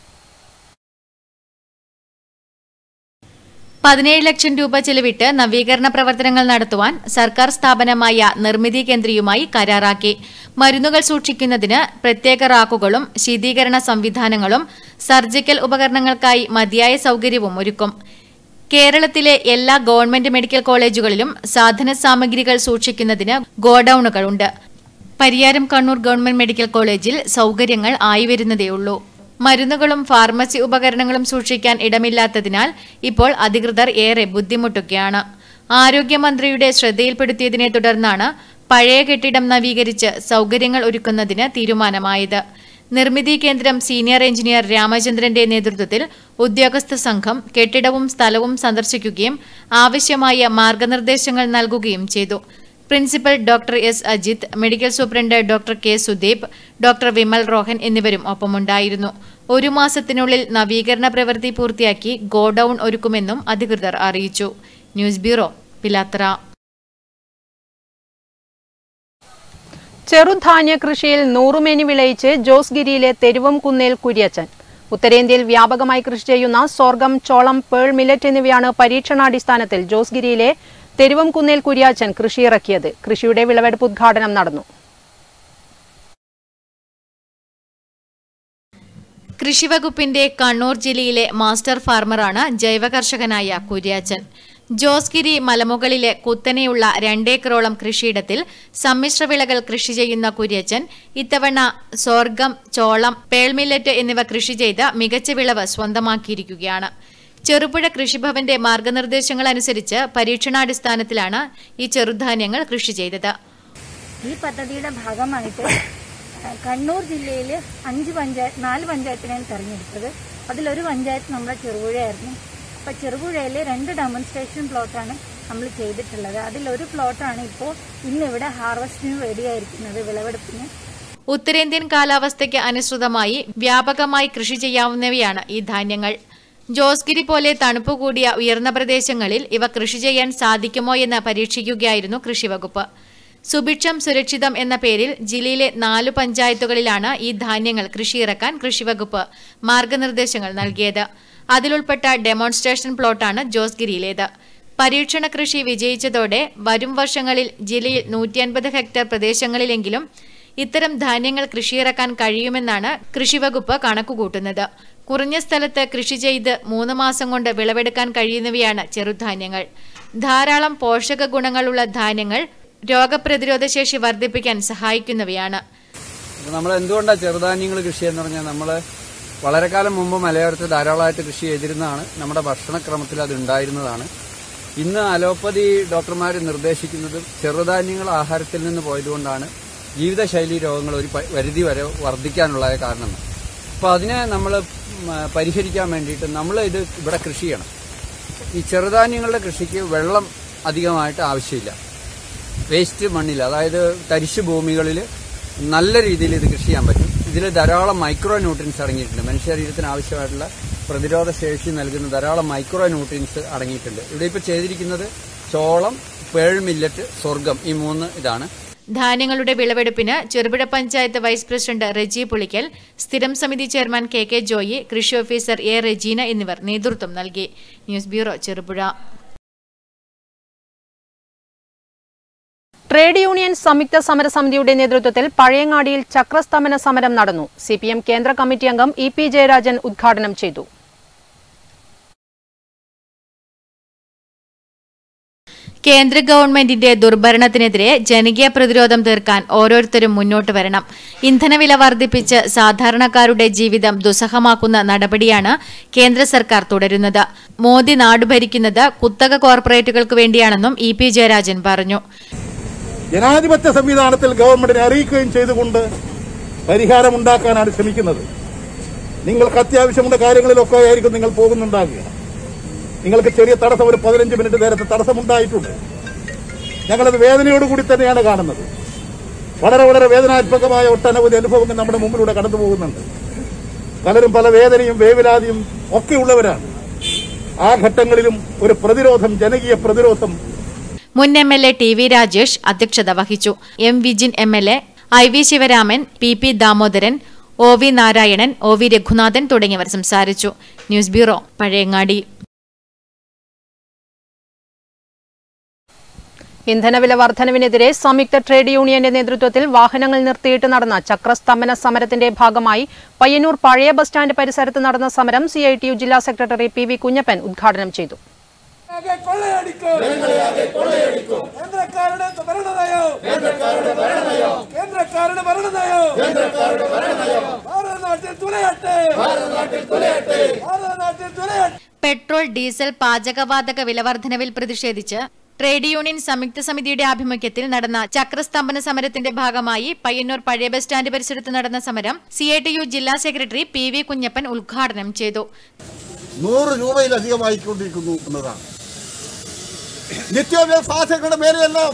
പതിനേഴ് ലക്ഷം രൂപ ചെലവിട്ട് നവീകരണ പ്രവർത്തനങ്ങൾ നടത്തുവാൻ സർക്കാർ സ്ഥാപനമായ നിർമ്മിതി കേന്ദ്രയുമായി കരാറാക്കി മരുന്നുകൾ സൂക്ഷിക്കുന്നതിന് പ്രത്യേക റാക്കുകളും ശീതീകരണ സംവിധാനങ്ങളും സർജിക്കൽ ഉപകരണങ്ങൾക്കായി മതിയായ സൗകര്യവും ഒരുക്കും കേരളത്തിലെ എല്ലാ ഗവൺമെന്റ് മെഡിക്കൽ കോളേജുകളിലും സാധന സാമഗ്രികൾ സൂക്ഷിക്കുന്നതിന് ഗോഡൌണുകളുണ്ട് പരിയാരം കണ്ണൂർ ഗവൺമെന്റ് മെഡിക്കൽ കോളേജിൽ സൗകര്യങ്ങൾ ആയി വരുന്നതേയുള്ളൂ മരുന്നുകളും ഫാർമസി ഉപകരണങ്ങളും സൂക്ഷിക്കാൻ ഇടമില്ലാത്തതിനാൽ ഇപ്പോൾ അധികൃതർ ഏറെ ബുദ്ധിമുട്ടുകയാണ് ആരോഗ്യമന്ത്രിയുടെ ശ്രദ്ധയിൽപ്പെടുത്തിയതിനെ തുടർന്നാണ് പഴയ കെട്ടിടം നവീകരിച്ച് സൗകര്യങ്ങൾ ഒരുക്കുന്നതിന് തീരുമാനമായത് നിർമ്മിതി കേന്ദ്രം സീനിയർ എഞ്ചിനീയർ രാമചന്ദ്രന്റെ നേതൃത്വത്തിൽ ഉദ്യോഗസ്ഥ സംഘം കെട്ടിടവും സ്ഥലവും സന്ദർശിക്കുകയും ആവശ്യമായ മാർഗനിർദ്ദേശങ്ങൾ നൽകുകയും ചെയ്തു principal doctor S Ajith medical superintendent doctor K Sudeep doctor Vimal Rohan എന്നിവരും ഒപ്പമുണ്ടായിരുന്നു ഒരു മാസത്തിനുള്ളിൽ നവീകരണ പ്രവൃത്തി പൂർത്തിയാക്കി ഗോഡൌൺ ഒരുക്കുമെന്നും അധികൃതർ അറിയിച്ചു ന്യൂസ് ബ്യൂറോ പിലാത്ര ചെറുധാന്യ കൃഷിയിൽ നൂറുമേനി വിളയിച്ച് ജോസ്ഗിരിയിലെ തെരുവം കുന്നേൽ കുര്യച്ചൻ ഉത്തരേന്ത്യയിൽ വ്യാപകമായി കൃഷി ചെയ്യുന്ന സ്വർഗം ചോളം പേൾ മില്ലറ്റ് എന്നിവയാണ് പരീക്ഷണാടിസ്ഥാനത്തിൽ ജോസ്ഗിരിയിലെ തെരുവം കുന്നേൽ കുര്യാച്ചൻ കൃഷിയിറക്കിയത് കൃഷിയുടെ വിളവെടുപ്പ് ഉദ്ഘാടനം നടന്നു കൃഷിവകുപ്പിന്റെ കണ്ണൂർ ജില്ലയിലെ മാസ്റ്റർ ഫാർമറാണ് ജൈവ കർഷകനായ കുര്യാച്ചൻ ജോസ്ഗിരി മലമുകളിലെ കുത്തനെയുള്ള രണ്ടേക്കറോളം കൃഷിയിടത്തിൽ സമ്മിശ്ര വിളകൾ കൃഷി ചെയ്യുന്ന കുര്യച്ചൻ ഇത്തവണ സ്വർഗം ചോളം പേൾമില്ലറ്റ് എന്നിവ കൃഷി ചെയ്ത് മികച്ച വിളവ് സ്വന്തമാക്കിയിരിക്കുകയാണ് ചെറുപുഴ കൃഷിഭവന്റെ മാർഗനിർദ്ദേശങ്ങൾ അനുസരിച്ച് പരീക്ഷണാടിസ്ഥാനത്തിലാണ് ഈ ചെറുധാന്യങ്ങൾ കൃഷി ചെയ്തത് ഈ പദ്ധതിയുടെ ഭാഗമായിട്ട് കണ്ണൂർ ജില്ലയിൽ അഞ്ച് പഞ്ചായത്ത് നാല് പഞ്ചായത്തിനെയാണ് തെരഞ്ഞെടുത്തത് അതിലൊരു പഞ്ചായത്ത് നമ്മുടെ ചെറുപുഴയായിരുന്നു അപ്പോൾ ചെറുപുഴയിൽ രണ്ട് ഡെമോൺസ്ട്രേഷൻ പ്ലോട്ടാണ് നമ്മൾ ചെയ്തിട്ടുള്ളത് അതിലൊരു പ്ലോട്ടാണ് ഇപ്പോൾ ഇന്നിവിടെ ഹാർവസ്റ്റിന് റെഡിയായിരിക്കുന്നത് വിളവെടുപ്പിന് ഉത്തരേന്ത്യൻ കാലാവസ്ഥയ്ക്ക് അനുസൃതമായി വ്യാപകമായി കൃഷി ചെയ്യാവുന്നവയാണ് ഈ ധാന്യങ്ങൾ ജോസ്ഗിരി പോലെ തണുപ്പ് കൂടിയ ഉയർന്ന പ്രദേശങ്ങളിൽ ഇവ കൃഷി ചെയ്യാൻ സാധിക്കുമോ എന്ന് പരീക്ഷിക്കുകയായിരുന്നു കൃഷിവകുപ്പ് സുഭിക്ഷം സുരക്ഷിതം എന്ന പേരിൽ ജില്ലയിലെ നാലു പഞ്ചായത്തുകളിലാണ് ഈ ധാന്യങ്ങൾ കൃഷിയിറക്കാൻ കൃഷിവകുപ്പ് മാർഗനിർദ്ദേശങ്ങൾ നൽകിയത് അതിലുൾപ്പെട്ട ഡെമോൺസ്ട്രേഷൻ പ്ലോട്ടാണ് ജോസ്ഗിരിയിലേത് പരീക്ഷണ കൃഷി വിജയിച്ചതോടെ വരും വർഷങ്ങളിൽ ജില്ലയിൽ നൂറ്റി അൻപത് ഹെക്ടർ പ്രദേശങ്ങളിലെങ്കിലും ഇത്തരം ധാന്യങ്ങൾ കൃഷിയിറക്കാൻ കഴിയുമെന്നാണ് കൃഷിവകുപ്പ് കണക്കുകൂട്ടുന്നത് കുറഞ്ഞ സ്ഥലത്ത് കൃഷി ചെയ്ത് മൂന്ന് മാസം കൊണ്ട് വിളവെടുക്കാൻ കഴിയുന്നവയാണ് ചെറുധാന്യങ്ങൾ ധാരാളം പോഷക ഗുണങ്ങളുള്ള ധാന്യങ്ങൾ രോഗപ്രതിരോധ ശേഷി വർദ്ധിപ്പിക്കാൻ സഹായിക്കുന്നവയാണ് നമ്മൾ എന്തുകൊണ്ടാണ് ചെറുധാന്യങ്ങൾ കൃഷി എന്ന് പറഞ്ഞാൽ നമ്മൾ വളരെ കാലം മുമ്പ് മലയോരത്ത് ധാരാളമായിട്ട് കൃഷി ചെയ്തിരുന്നതാണ് നമ്മുടെ ഭക്ഷണക്രമത്തിൽ അത് ഉണ്ടായിരുന്നതാണ് ഇന്ന് അലോപ്പതി ഡോക്ടർമാർ നിർദ്ദേശിക്കുന്നത് ചെറുധാന്യങ്ങൾ ആഹാരത്തിൽ നിന്ന് പോയതുകൊണ്ടാണ് ജീവിതശൈലി രോഗങ്ങൾ ഒരു പ- പരിധി വരെ വർദ്ധിക്കാനുള്ള കാരണം അപ്പോൾ അതിനെ നമ്മൾ പരിഹരിക്കാൻ വേണ്ടിയിട്ട് നമ്മൾ ഇത് ഇവിടെ കൃഷി ചെയ്യണം ഈ ചെറുധാന്യങ്ങളുടെ കൃഷിക്ക് വെള്ളം അധികമായിട്ട് ആവശ്യമില്ല വേസ്റ്റ് മണ്ണിൽ അതായത് തരിശു ഭൂമികളിൽ നല്ല രീതിയിൽ ഇത് കൃഷി ചെയ്യാൻ പറ്റും ഇതിൽ ധാരാളം മൈക്രോ ന്യൂട്രിയൻസ് അടങ്ങിയിട്ടുണ്ട് മനുഷ്യ ശരീരത്തിന് ആവശ്യമായിട്ടുള്ള പ്രതിരോധ ശേഷി നൽകുന്ന ധാരാളം മൈക്രോ ന്യൂട്രിയൻസ് അടങ്ങിയിട്ടുണ്ട് ഇവിടെ ഇപ്പോൾ ചെയ്തിരിക്കുന്നത് ചോളം പേൾ മില്ലറ്റ് സ്വർഗം ഈ മൂന്ന് ഇതാണ് ധാന്യങ്ങളുടെ വിളവെടുപ്പിന് ചെറുപുഴ പഞ്ചായത്ത് വൈസ് പ്രസിഡന്റ് റെജി പുളിക്കൽ സ്ഥിരം സമിതി ചെയർമാൻ കെ കെ ജോയി കൃഷി ഓഫീസർ എ റെജീന എന്നിവർ നേതൃത്വം നൽകി news bureau Cherupuzha trade union സംയുക്ത സമരസമിതിയുടെ നേതൃത്വത്തിൽ പഴയങ്ങാടിയിൽ ചക്രസ്തംഭന സമരം നടന്നു സി പി എം കേന്ദ്ര കമ്മിറ്റി അംഗം ഇ പി ജയരാജൻ ഉദ്ഘാടനം ചെയ്തു കേന്ദ്ര ഗവൺമെന്റിന്റെ ദുർഭരണത്തിനെതിരെ ജനകീയ പ്രതിരോധം തീർക്കാൻ ഓരോരുത്തരും മുന്നോട്ട് വരണം ഇന്ധനവില വർദ്ധിപ്പിച്ച് സാധാരണക്കാരുടെ ജീവിതം ദുസ്സഹമാക്കുന്ന നടപടിയാണ് കേന്ദ്ര സർക്കാർ തുടരുന്നത് മോദി നാട് ഭരിക്കുന്നത് കുത്തക കോർപ്പറേറ്റുകൾക്ക് വേണ്ടിയാണെന്നും ഇ പി ജയരാജൻ പറഞ്ഞു ജനാധിപത്യ സംവിധാനത്തിൽ ഗവൺമെന്റിനെ അറിയിക്കുകയും ചെയ്തുകൊണ്ട് പരിഹാരമുണ്ടാക്കാനാണ് ശ്രമിക്കുന്നത് നിങ്ങൾക്ക് അത്യാവശ്യമുള്ള കാര്യങ്ങളിലൊക്കെ ആയിരിക്കും നിങ്ങൾ പോകുന്നുണ്ടാകുക നിങ്ങൾക്ക് ചെറിയ തടസ്സം ഒരു പതിനഞ്ച് മിനിറ്റ് നേരത്തെ തടസ്സമുണ്ടായിട്ടുണ്ട് ഞങ്ങളത് വേദനയോടുകൂടി തന്നെയാണ് കാണുന്നത് വളരെ വളരെ വേദനാത്മകമായ ഒട്ടനവധി അനുഭവങ്ങൾ നമ്മുടെ മുമ്പിലൂടെ കടന്നു പോകുന്നുണ്ട് പലരും പല വേദനയും വേവലാതിയും ഒക്കെ ഉള്ളവരാണ് ആ ഘട്ടങ്ങളിലും ഒരു പ്രതിരോധം ജനകീയ പ്രതിരോധം മുൻ M L A T V Rajesh അധ്യക്ഷത വഹിച്ചു M Vijin M L A I V Sivaraman P P Damodaran O V Narayanan O V Raghunathan തുടങ്ങിയവർ സംസാരിച്ചു ന്യൂസ് ബ്യൂറോ പഴയങ്ങാടി ഇന്ധനവില വർധനവിനെതിരെ സംയുക്ത ട്രേഡ് യൂണിയന്റെ നേതൃത്വത്തിൽ വാഹനങ്ങൾ നിർത്തിയിട്ട് നടന്ന ചക്രസ്തംഭന സമരത്തിന്റെ ഭാഗമായി പയ്യന്നൂർ പഴയ ബസ് സ്റ്റാൻഡ് പരിസരത്ത് നടന്ന സമരം സി ജില്ലാ സെക്രട്ടറി പി വി കുഞ്ഞപ്പൻ ഉദ്ഘാടനം ചെയ്തു കേന്ദ്രക്കാരുടെ ഭരണനയോ കേന്ദ്രക്കാരുടെ ഭരണനയോ ഭാരത നാട്ടിൽ തുലയട്ടെ ഭാരത നാട്ടിൽ തുലയട്ടെ പെട്രോൾ ഡീസൽ പാചകവാതക വിലവർദ്ധനവിൽ പ്രതിഷേധിച്ച് ട്രേഡ് യൂണിയൻ സംയുക്ത സമിതിയുടെ ആഭിമുഖ്യത്തിൽ നടന്ന ചക്രസ്തംഭന സമരത്തിന്റെ ഭാഗമായി പയ്യന്നൂർ പഴയ ബസ് സ്റ്റാൻഡ് പരിസരത്ത് നടന്ന സമരം സി ജില്ലാ സെക്രട്ടറി പി വി കുഞ്ഞപ്പൻ ഉദ്ഘാടനം ചെയ്തു നൂറ് രൂപയിലധികമായിക്കൊണ്ടിരിക്കുന്നു എന്നതാണ് നിത്യോപയോഗ സാധനങ്ങളുടെ മേലെയെല്ലാം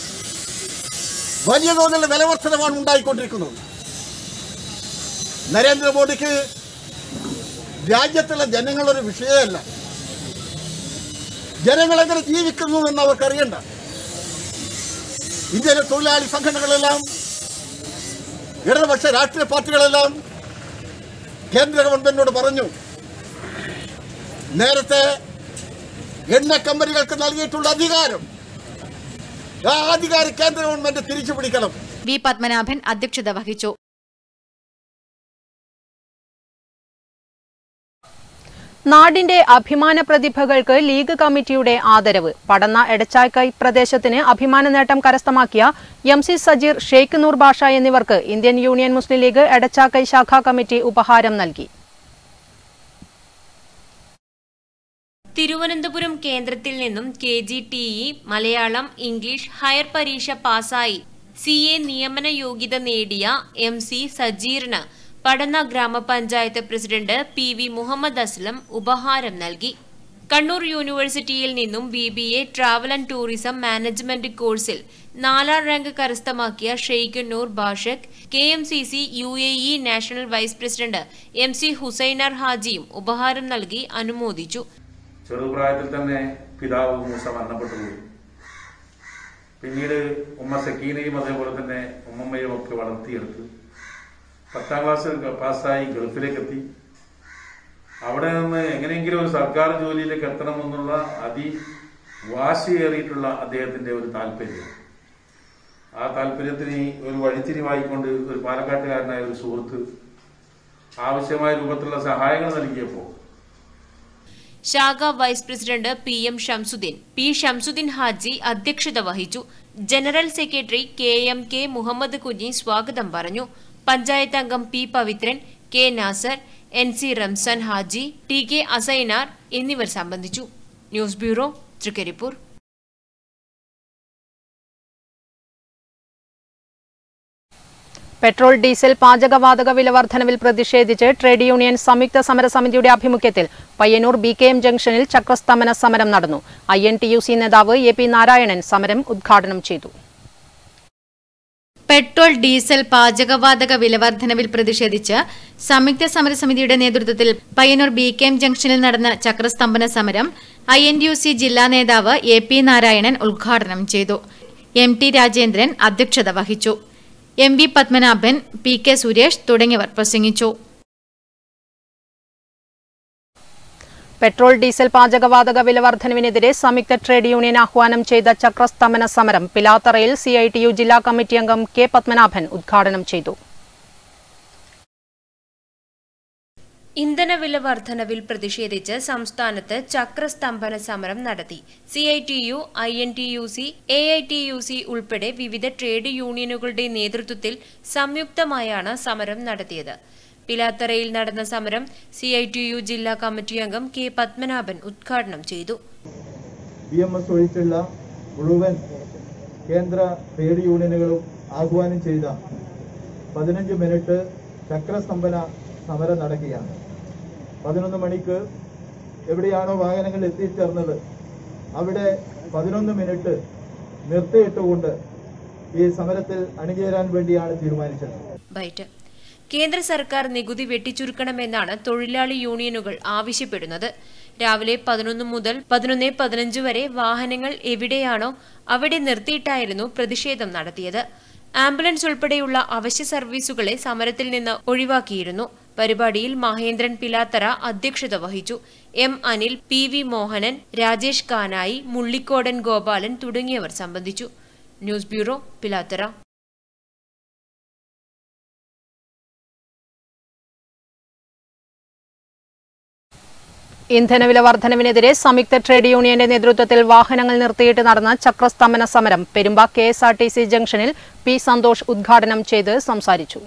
വലിയ തോതിലുള്ള വിലവർദ്ധനമാണ് ഉണ്ടായിക്കൊണ്ടിരിക്കുന്നത് നരേന്ദ്രമോദിക്ക് രാജ്യത്തുള്ള ജനങ്ങളൊരു വിഷയമല്ല ജനങ്ങൾ എങ്ങനെ ജീവിക്കുന്നു എന്ന് അവർക്കറിയണ്ട ഇന്ത്യയിലെ തൊഴിലാളി സംഘടനകളെല്ലാം ഇടതുപക്ഷ രാഷ്ട്രീയ പാർട്ടികളെല്ലാം കേന്ദ്ര ഗവൺമെന്റിനോട് പറഞ്ഞു നേരത്തെ എണ്ണ കമ്പനികൾക്ക് നൽകിയിട്ടുള്ള അധികാരം ആ അധികാരം കേന്ദ്ര ഗവൺമെന്റ് തിരിച്ചു പിടിക്കണം വി പത്മനാഭൻ അധ്യക്ഷത വഹിച്ചു നാടിന്റെ അഭിമാന പ്രതിഭകൾക്ക് ലീഗ് കമ്മിറ്റിയുടെ ആദരവ് പടന്ന എടച്ചാക്കൈ പ്രദേശത്തിന് അഭിമാന നേട്ടം കരസ്ഥമാക്കിയ എം സി സജീർ ഷെയ്ഖ് നൂർ ബാഷ എന്നിവർക്ക് ഇന്ത്യൻ യൂണിയൻ മുസ്ലിം ലീഗ് എടച്ചാക്കൈ ശാഖാ കമ്മിറ്റി ഉപഹാരം നൽകി തിരുവനന്തപുരം കേന്ദ്രത്തിൽ നിന്നും K G T E Malayalam English higher പരീക്ഷ പാസ്സായി സി എ നിയമന യോഗ്യത നേടിയ എം സി സജീറിന് പടന്ന ഗ്രാമപഞ്ചായത്ത് president P V Muhammad Aslam ഉപഹാരം നൽകി കണ്ണൂർ യൂണിവേഴ്സിറ്റിയിൽ നിന്നും B B A travel and tourism management കോഴ്സിൽ നാലാം റാങ്ക് കരസ്ഥമാക്കിയ ഷെയ്ഖ് നൂർ ബാഷക് K M C C U A E national vice president M C Husainar ഹാജിയും ഉപഹാരം നൽകി അനുമോദിച്ചു ചെറുപ്രായത്തിൽ തന്നെ പിതാവ് മൂസ മരണപ്പെട്ടു പോയി പിന്നീട് ഉമ്മ സക്കീനയും അതേപോലെ തന്നെ ഉമ്മമ്മയും ഒക്കെ വളർത്തിയെടുത്ത് പത്താം ക്ലാസ് പാസ്സായി ഗൾഫിലേക്ക് എത്തി അവിടെ നിന്ന് എങ്ങനെയെങ്കിലും ഒരു സർക്കാർ ജോലിയിലേക്ക് എത്തണമെന്നുള്ള അതി വാശിയേറിയിട്ടുള്ള അദ്ദേഹത്തിന്റെ ഒരു താല്പര്യം ആ താല്പര്യത്തിന് ഒരു വഴിത്തിരിവായിക്കൊണ്ട് ഒരു പാലക്കാട്ടുകാരനായ ഒരു സുഹൃത്ത് ആവശ്യമായ രൂപത്തിലുള്ള സഹായങ്ങൾ നൽകിയപ്പോൾ ശാഖ vice president P M Shamsuddin P Shamsuddin Haji അധ്യക്ഷത വഹിച്ചു general secretary K M K Muhammad Kunhi സ്വാഗതം പറഞ്ഞു പഞ്ചായത്ത് അംഗം P Pavithran K Nasar N C Ramzan Haji T K Asainar എന്നിവർ സംബന്ധിച്ചു news bureau Thrikaripur petrol diesel പാചകവാതക വില വർധനവിൽ പ്രതിഷേധിച്ച് ട്രേഡ് യൂണിയൻ സംയുക്ത സമരസമിതിയുടെ ആഭിമുഖ്യത്തിൽ പയ്യന്നൂർ ബി കെ എം ജംഗ്ഷനിൽ ചക്രസ്തംഭന സമരം നടന്നു I N T U C നേതാവ് എ പി നാരായണൻ സമരം ഉദ്ഘാടനം ചെയ്തു പെട്രോൾ ഡീസൽ പാചകവാതക വിലവർദ്ധനവിൽ പ്രതിഷേധിച്ച് സംയുക്ത സമരസമിതിയുടെ നേതൃത്വത്തിൽ പയ്യന്നൂർ ബി കെ എം ജംഗ്ഷനിൽ നടന്ന ചക്രസ്തംഭന സമരം ഐ എൻ യു സി ജില്ലാ നേതാവ് എ പി നാരായണൻ ഉദ്ഘാടനം ചെയ്തു എം ടി രാജേന്ദ്രൻ അധ്യക്ഷത വഹിച്ചു M V Padmanabhan P K Suresh തുടങ്ങിയവർ പ്രസംഗിച്ചു പെട്രോൾ ഡീസൽ പാചകവാതക വില വർധനവിനെതിരെ സംയുക്ത ട്രേഡ് യൂണിയൻ ആഹ്വാനം ചെയ്ത ചക്രസ്തംഭന സമരം പിലാത്തറയിൽ സി ഐ ടി യു ജില്ലാ കമ്മിറ്റി അംഗം കെ പത്മനാഭൻ ഉദ്ഘാടനം ചെയ്തു ഇന്ധനവില വർധനവിൽ പ്രതിഷേധിച്ച് സംസ്ഥാനത്ത് ചക്രസ്തംഭന സമരം നടത്തി C I T U I N T U C A I T U C ഉൾപ്പെടെ വിവിധ ട്രേഡ് യൂണിയനുകളുടെ നേതൃത്വത്തിൽ സംയുക്തമായാണ് സമരം നടത്തിയത് പിലാത്തറയിൽ നടന്ന സമരം സി ഐ ടി യു ജില്ലാ കമ്മിറ്റി അംഗം കെ പത്മനാഭൻ ഉദ്ഘാടനം ചെയ്തു ബി എം എസ് ഒഴിച്ചുള്ള മുഴുവൻ കേന്ദ്ര ട്രേഡ് യൂണിയനുകളും ആഹ്വാനം ചെയ്ത പതിനഞ്ച് മിനിറ്റ് ചക്രസ്തംഭന സമരം നടക്കുകയാണ് പതിനൊന്ന് മണിക്ക് എവിടെയാണോ വാഹനങ്ങൾ എത്തിച്ചേർന്നത് അവിടെ പതിനൊന്ന് മിനിറ്റ് നിർത്തിയിട്ടുകൊണ്ട് ഈ സമരത്തിൽ അണിചേരാൻ വേണ്ടിയാണ് തീരുമാനിച്ചത് ബൈറ്റ് കേന്ദ്ര സർക്കാർ നികുതി വെട്ടിച്ചുരുക്കണമെന്നാണ് തൊഴിലാളി യൂണിയനുകൾ ആവശ്യപ്പെടുന്നത് രാവിലെ പതിനൊന്ന് മുതൽ പതിനൊന്ന് പതിനഞ്ച് വരെ വാഹനങ്ങൾ എവിടെയാണോ അവിടെ നിർത്തിയിട്ടായിരുന്നു പ്രതിഷേധം നടത്തിയത് ആംബുലൻസ് ഉൾപ്പെടെയുള്ള അവശ്യ സർവീസുകളെ സമരത്തിൽ നിന്ന് ഒഴിവാക്കിയിരുന്നു പരിപാടിയിൽ മഹേന്ദ്രൻ പിലാത്തറ അധ്യക്ഷത വഹിച്ചു M Anil P V Mohanan Rajesh Kanayi Mullikkodan Gopalan തുടങ്ങിയവർ സംബന്ധിച്ചു ന്യൂസ് ബ്യൂറോ പിലാത്തറ ഇന്ധനവില വർധനവിനെതിരെ സംയുക്ത ട്രേഡ് യൂണിയന്റെ നേതൃത്വത്തിൽ വാഹനങ്ങൾ നിർത്തിയിട്ട് നടന്ന ചക്രസ്തംഭന സമരം Perumba K S R T C ജംഗ്ഷനിൽ പി സന്തോഷ് ഉദ്ഘാടനം ചെയ്ത് സംസാരിച്ചു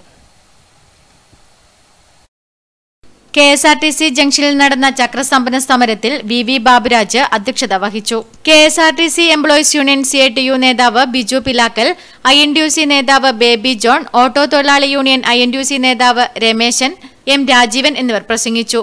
K S R T C ജംഗ്ഷനിൽ നടന്ന ചക്രസ്തംഭന സമരത്തിൽ വി വി ബാബുരാജ് അധ്യക്ഷത വഹിച്ചു K S R T C employees union C I T U നേതാവ് Biju Pilakkal I N T U C നേതാവ് ബേബി ജോൺ ഓട്ടോ തൊഴിലാളി union I N T U C നേതാവ് രമേശൻ എം രാജീവൻ എന്നിവർ പ്രസംഗിച്ചു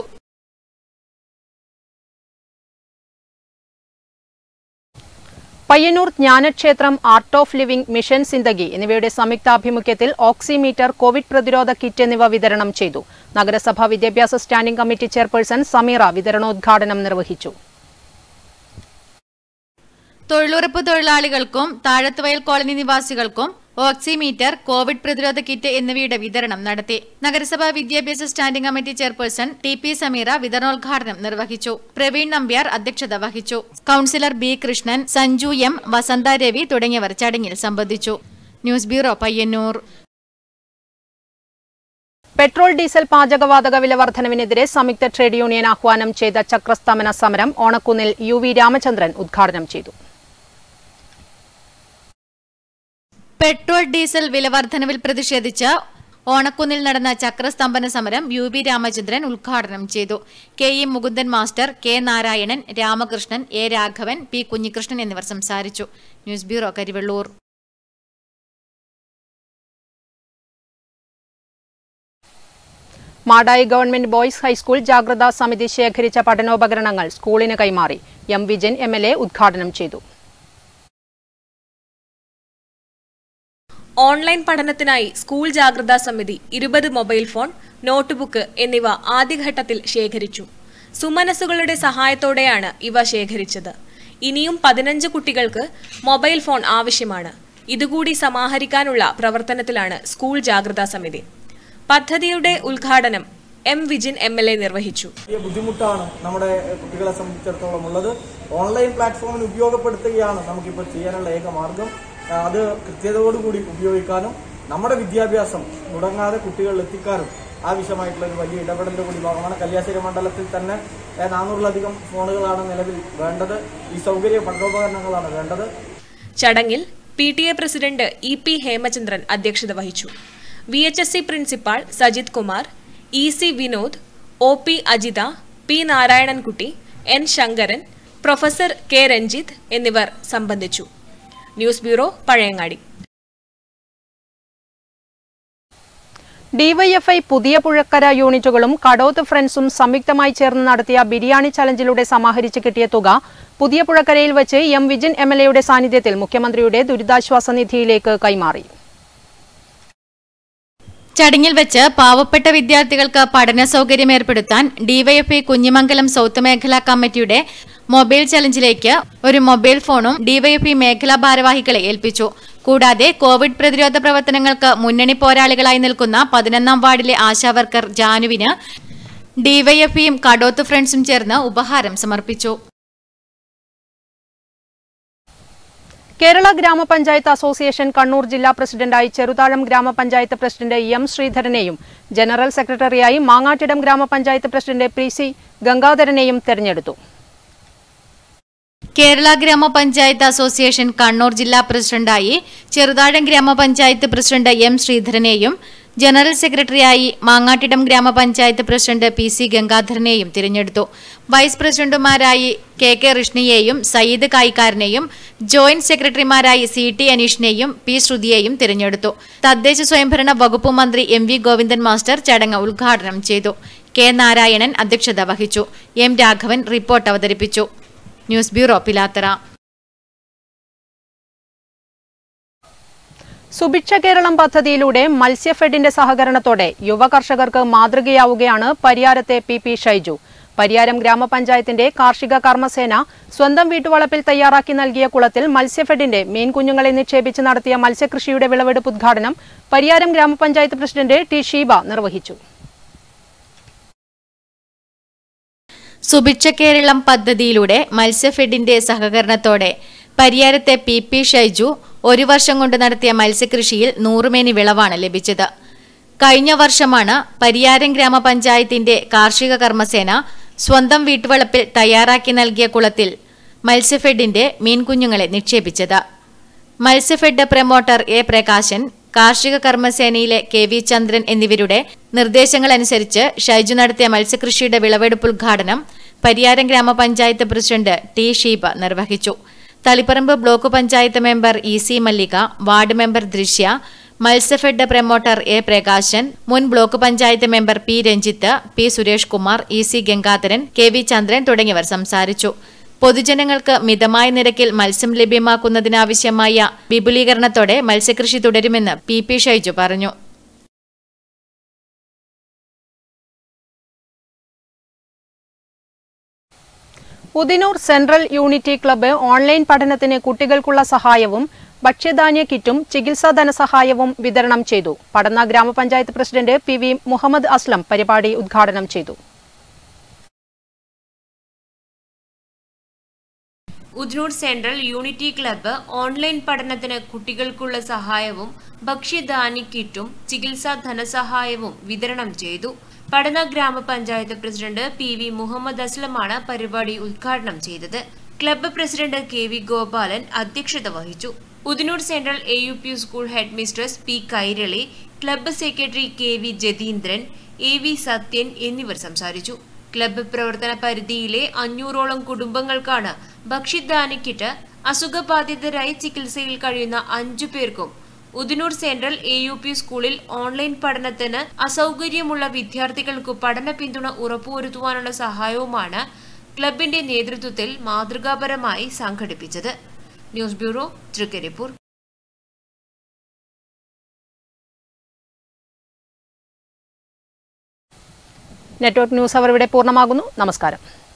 Payyanur Jnanakshetram art of living mission Zindagi എന്നിവയുടെ സംയുക്താഭിമുഖ്യത്തിൽ ഓക്സിമീറ്റർ കോവിഡ് പ്രതിരോധ കിറ്റ് എന്നിവ വിതരണം ചെയ്തു നഗരസഭാ വിദ്യാഭ്യാസ സ്റ്റാൻഡിംഗ് കമ്മിറ്റി ചെയർപേഴ്സൺ സമീറ വിതരണോദ്ഘാടനം നിർവഹിച്ചു തൊഴിലുറപ്പ് തൊഴിലാളികൾക്കും താഴത്തുവയൽ കോളനി നിവാസികൾക്കും ഓക്സിമീറ്റർ കോവിഡ് പ്രതിരോധ കിറ്റ് എന്നിവയുടെ വിതരണം നടത്തി നഗരസഭാ വിദ്യാഭ്യാസ standing committee chairperson T P Sameera വിതരണോദ്ഘാടനം നിർവഹിച്ചു പ്രവീൺ നമ്പ്യാർ അധ്യക്ഷത വഹിച്ചു councillor B Krishnan Sanju M Vasantha Ravi തുടങ്ങിയവർ ചടങ്ങിൽ സംബന്ധിച്ചു news bureau Payyanur petrol diesel പാചകവാതക വില വർധനവിനെതിരെ സംയുക്ത ട്രേഡ് യൂണിയൻ ആഹ്വാനം ചെയ്ത ചക്രസ്തമന സമരം ഓണക്കുന്നിൽ യു വി രാമചന്ദ്രൻ ഉദ്ഘാടനം ചെയ്തു പെട്രോൾ ഡീസൽ വില വർധനവിൽ പ്രതിഷേധിച്ച് ഓണക്കുന്നിൽ നടന്ന ചക്രസ്തംഭന സമരം യു ബി രാമചന്ദ്രൻ ഉദ്ഘാടനം ചെയ്തു K E Mukundan master K Narayanan Ramakrishnan A Raghavan P Kunhikrishnan എന്നിവർ സംസാരിച്ചു news bureau Karivellur Madayi government boys high school ജാഗ്രതാ സമിതി ശേഖരിച്ച പഠനോപകരണങ്ങൾ സ്കൂളിന് കൈമാറി M Vijayan M L A ഉദ്ഘാടനം ചെയ്തു ഓൺലൈൻ പഠനത്തിനായി സ്കൂൾ ജാഗ്രതാ സമിതി ഇരുപത് മൊബൈൽ ഫോൺ നോട്ട്ബുക്ക് എന്നിവ ആദ്യഘട്ടത്തിൽ ശേഖരിച്ചു സുമനസ്സുകളുടെ സഹായത്തോടെയാണ് ഇവ ശേഖരിച്ചത് ഇനിയും പതിനഞ്ച് കുട്ടികൾക്ക് മൊബൈൽ ഫോൺ ആവശ്യമാണ് ഇതുകൂടി സമാഹരിക്കാനുള്ള പ്രവർത്തനത്തിലാണ് സ്കൂൾ ജാഗ്രതാ സമിതി പദ്ധതിയുടെ ഉദ്ഘാടനം M Vijin M L A നിർവഹിച്ചു വലിയ ബുദ്ധിമുട്ടാണ് നമ്മുടെ കുട്ടികളെ സംബന്ധിച്ചിടത്തോളം ഉള്ളത് ഓൺലൈൻ പ്ലാറ്റ്ഫോമിന് ഉപയോഗപ്പെടുത്തുകയാണ് നമുക്കിപ്പോൾ ചെയ്യാനുള്ള ഏക മാർഗം ആ, അത് കൃത്യതയോടുകൂടി ഉപയോഗിക്കാനും നമ്മുടെ വിദ്യാഭ്യാസം മുടങ്ങാതെ കുട്ടികളിൽ എത്തിക്കാനും ആവശ്യമായിട്ടുള്ള ഒരു വലിയ ഇടപെടലിന്റെ കൂടി ഭാഗമാണ് കല്യാശ്ശേരി മണ്ഡലത്തിൽ തന്നെ ഏ, നാനൂറിലധികം ഫോണുകളാണ് നിലവിൽ വേണ്ടത് ഈ സൗകര്യ പഠനോപകരണങ്ങളാണ് വേണ്ടത് ചടങ്ങിൽ P T A president E P Hemachandran അധ്യക്ഷത വഹിച്ചു V H S C principal Sajith Kumar E C Vinod O P Ajitha P Narayanankutty N Sankaran professor K Ranjith എന്നിവർ സംബന്ധിച്ചു ന്യൂസ് ബ്യൂറോ പഴയങ്ങാടി ഡിവൈഎഫ്ഐ പുതിയ പുഴക്കര യൂണിറ്റുകളും കടോത്ത് ഫ്രണ്ട്സും സംയുക്തമായി ചേർന്ന് നടത്തിയ ബിരിയാണി ചലഞ്ചിലൂടെ സമാഹരിച്ച് കിട്ടിയ തുക പുതിയ പുഴക്കരയിൽ വെച്ച് എം വിജിൻ എം എൽ എയുടെ സാന്നിധ്യത്തിൽ മുഖ്യമന്ത്രിയുടെ ദുരിതാശ്വാസ നിധിയിലേക്ക് കൈമാറി ചടങ്ങിൽ വെച്ച് പാവപ്പെട്ട വിദ്യാർത്ഥികൾക്ക് പഠന സൗകര്യം ഏർപ്പെടുത്താൻ ഡിവൈഎഫ്ഐ കുഞ്ഞിമംഗലം സൗത്ത് മേഖലാ കമ്മിറ്റിയുടെ മൊബൈൽ ചലഞ്ചിലേക്ക് ഒരു മൊബൈൽ ഫോണും ഡിവൈഎഫ്ഐ മേഖലാ ഭാരവാഹികളെ ഏൽപ്പിച്ചു കൂടാതെ കോവിഡ് പ്രതിരോധ പ്രവർത്തനങ്ങൾക്ക് മുന്നണി പോരാളികളായി നിൽക്കുന്ന പതിനൊന്നാം വാർഡിലെ ആശാവർക്കർ ജാനുവിന് ഡിവൈഎഫ്ഐയും കടോത്ത് ഫ്രണ്ട്സും ചേർന്ന് ഉപഹാരം സമർപ്പിച്ചു കേരള ഗ്രാമപഞ്ചായത്ത് അസോസിയേഷൻ കണ്ണൂർ ജില്ലാ പ്രസിഡന്റായി ചെറുതാഴം ഗ്രാമപഞ്ചായത്ത് പ്രസിഡന്റ് എം ശ്രീധരനെയും ജനറൽ സെക്രട്ടറിയായി മാങ്ങാട്ടിടം ഗ്രാമപഞ്ചായത്ത് പ്രസിഡന്റ് പി സി ഗംഗാധരനെയും തെരഞ്ഞെടുത്തു കേരള ഗ്രാമപഞ്ചായത്ത് അസോസിയേഷൻ കണ്ണൂർ ജില്ലാ പ്രസിഡന്റായി ചെറുതാഴം ഗ്രാമപഞ്ചായത്ത് പ്രസിഡന്റ് എം ശ്രീധരനെയും ജനറൽ സെക്രട്ടറിയായി മാങ്ങാട്ടിടം ഗ്രാമപഞ്ചായത്ത് പ്രസിഡന്റ് പി സി ഗംഗാധരനെയും തിരഞ്ഞെടുത്തു വൈസ് പ്രസിഡന്റുമാരായി കെ കെ ഋഷ്ണിയെയും സയ്യിദ് കായിക്കാരനെയും ജോയിന്റ് സെക്രട്ടറിമാരായി സി ടി അനീഷിനെയും പി ശ്രുതിയെയും തിരഞ്ഞെടുത്തു തദ്ദേശ സ്വയംഭരണ വകുപ്പ് മന്ത്രി എം വി ഗോവിന്ദൻ മാസ്റ്റർ ചടങ്ങ് ഉദ്ഘാടനം ചെയ്തു കെ നാരായണൻ അധ്യക്ഷത വഹിച്ചു എം രാഘവൻ റിപ്പോർട്ട് അവതരിപ്പിച്ചു ന്യൂസ് ബ്യൂറോ പിലാത്തറ സുഭിക്ഷ കേരളം പദ്ധതിയിലൂടെ മത്സ്യഫെഡിന്റെ സഹകരണത്തോടെ യുവ കർഷകർക്ക് മാതൃകയാവുകയാണ് പരിയാരത്തെ പി പി ഷൈജു പരിയാരം ഗ്രാമപഞ്ചായത്തിന്റെ കാർഷിക കർമ്മസേന സ്വന്തം വീട്ടുവളപ്പിൽ തയ്യാറാക്കി നൽകിയ കുളത്തിൽ മത്സ്യഫെഡിന്റെ മീൻ കുഞ്ഞുങ്ങളെ നിക്ഷേപിച്ച് നടത്തിയ മത്സ്യകൃഷിയുടെ വിളവെടുപ്പ് ഉദ്ഘാടനം പരിയാരം ഗ്രാമപഞ്ചായത്ത് പ്രസിഡന്റ് ടി ഷീബ നിർവഹിച്ചു സുഭിക്ഷ കേരളം പദ്ധതിയിലൂടെ മത്സ്യഫെഡിന്റെ സഹകരണത്തോടെ പരിയാരത്തെ പി പി ഷൈജു ഒരു വർഷം കൊണ്ട് നടത്തിയ മത്സ്യകൃഷിയിൽ നൂറുമേനി വിളവാണ് ലഭിച്ചത് കഴിഞ്ഞ വർഷമാണ് പരിയാരം ഗ്രാമപഞ്ചായത്തിന്റെ കാർഷിക കർമ്മസേന സ്വന്തം വീട്ടുവളപ്പിൽ തയ്യാറാക്കി നൽകിയ കുളത്തിൽ മത്സ്യഫെഡിന്റെ മീൻകുഞ്ഞുങ്ങളെ നിക്ഷേപിച്ചത് മത്സ്യഫെഡ് പ്രമോട്ടർ എ പ്രകാശൻ കാർഷിക കർമ്മസേനയിലെ കെ വി ചന്ദ്രൻ എന്നിവരുടെ നിർദ്ദേശങ്ങളനുസരിച്ച് ഷൈജു നടത്തിയ മത്സ്യകൃഷിയുടെ വിളവെടുപ്പ് ഉദ്ഘാടനം പരിയാരം ഗ്രാമപഞ്ചായത്ത് പ്രസിഡന്റ് ടി ഷീബ നിർവഹിച്ചു Taliparamba block panchayat member E C Mallika ward member Drishya Matsyafed promoter A Prakashan മുൻ block panchayat member P Ranjith P Suresh Kumar E C Gangadharan K V Chandran തുടങ്ങിയവർ സംസാരിച്ചു പൊതുജനങ്ങൾക്ക് മിതമായ നിരക്കിൽ മത്സ്യം ലഭ്യമാക്കുന്നതിനാവശ്യമായ വിപുലീകരണത്തോടെ മത്സ്യകൃഷി തുടരുമെന്ന് പി പി ഷൈജു പറഞ്ഞു Udinur central unity club online പഠനത്തിന് കുട്ടികൾക്കുള്ള സഹായവും ഭക്ഷ്യധാന്യ കിറ്റും ചികിത്സാ ധനസഹായവും വിതരണം ചെയ്തു പടന്ന ഗ്രാമപഞ്ചായത്ത് president P V Muhammad Aslam പരിപാടി ഉദ്ഘാടനം ചെയ്തു Udinur central unity club online പഠനത്തിന് കുട്ടികൾക്കുള്ള സഹായവും ഭക്ഷ്യധാന്യ കിറ്റും ചികിത്സാ ധനസഹായവും വിതരണം ചെയ്തു പടന ഗ്രാമപഞ്ചായത്ത് പ്രസിഡന്റ് പി വി മുഹമ്മദ് അസ്ലമാണ് പരിപാടി ഉദ്ഘാടനം ചെയ്തത് club president K V Gopalan അധ്യക്ഷത വഹിച്ചു Udinur central A U P school headmistress P Kairali club secretary K V Jatheendran A V Sathyan എന്നിവർ സംസാരിച്ചു ക്ലബ്ബ് പ്രവർത്തന പരിധിയിലെ അഞ്ഞൂറോളം കുടുംബങ്ങൾക്കാണ് ഭക്ഷ്യധാന്യ കിറ്റ് അസുഖബാധിതരായി ചികിത്സയിൽ കഴിയുന്ന അഞ്ചു പേർക്കും Udinur central A U P സ്കൂളിൽ ഓൺലൈൻ പഠനത്തിന് അസൗകര്യമുള്ള വിദ്യാർത്ഥികൾക്ക് പഠന പിന്തുണ ഉറപ്പുവരുത്തുവാനുള്ള സഹായവുമാണ് ക്ലബിന്റെ നേതൃത്വത്തിൽ മാതൃകാപരമായി സംഘടിപ്പിച്ചത് news bureau Thrikaripur network news അവർ ഇവിടെ പൂർണ്ണമാകുന്നു നമസ്കാരം